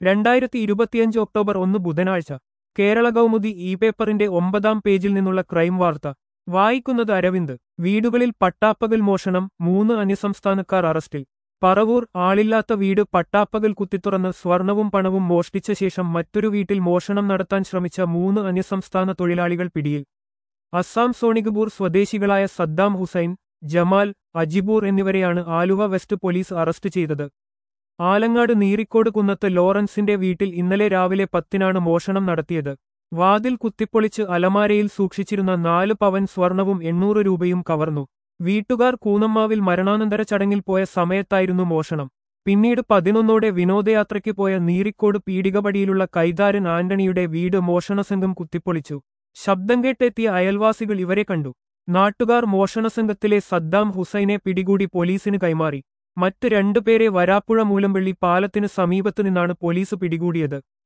രണ്ടായിരത്തി ഇരുപത്തിയഞ്ച് ഒക്ടോബർ ഒന്ന് ബുധനാഴ്ച കേരള കൗമുദി ഇ പേപ്പറിന്റെ ഒമ്പതാം പേജിൽ നിന്നുള്ള ക്രൈം വാർത്ത വായിക്കുന്നത് അരവിന്ദ് വീടുകളിൽ പട്ടാപ്പകൽ മോഷണം മൂന്ന് അന്യസംസ്ഥാനക്കാർ അറസ്റ്റിൽ പറവൂർ ആളില്ലാത്ത വീട് പട്ടാപ്പകൽ കുത്തിത്തുറന്ന് സ്വർണവും പണവും മോഷ്ടിച്ച ശേഷം മറ്റൊരു വീട്ടിൽ മോഷണം നടത്താൻ ശ്രമിച്ച മൂന്ന് അന്യസംസ്ഥാന തൊഴിലാളികൾ പിടിയിൽ അസ്സാം സോണിഗ്പൂർ സ്വദേശികളായ സദ്ദാം ഹുസൈൻ ജമാൽ അജിബൂർ എന്നിവരെയാണ് ആലുവ വെസ്റ്റ് പോലീസ് അറസ്റ്റ് ചെയ്തത് ആലങ്ങാട് നീറിക്കോട് കുന്നത്ത് ലോറൻസിന്റെ വീട്ടിൽ ഇന്നലെ രാവിലെ പത്തിനാണ് മോഷണം നടത്തിയത് വാതിൽ കുത്തിപ്പൊളിച്ച് അലമാരയിൽ സൂക്ഷിച്ചിരുന്ന നാല് പവൻ സ്വർണവും എണ്ണൂറ് രൂപയും കവർന്നു വീട്ടുകാർ കൂനമ്മാവിൽ മരണാനന്തര ചടങ്ങിൽ പോയ സമയത്തായിരുന്നു മോഷണം പിന്നീട് പതിനൊന്നോടെ വിനോദയാത്രയ്ക്ക് പോയ നീറിക്കോട് പീടികപടിയിലുള്ള കൈതാരൻ ആന്റണിയുടെ വീട് മോഷണസംഘം കുത്തിപ്പൊളിച്ചു ശബ്ദം കേട്ടെത്തിയ അയൽവാസികൾ ഇവരെ കണ്ടു നാട്ടുകാർ മോഷണസംഘത്തിലെ സദ്ദാം ഹുസൈനെ പിടികൂടി പോലീസിന് കൈമാറി മറ്റ് രണ്ടുപേരെ വരാപ്പുഴ മൂലംപള്ളി പാലത്തിന് സമീപത്തു നിന്നാണ് പോലീസ് പിടികൂടിയത്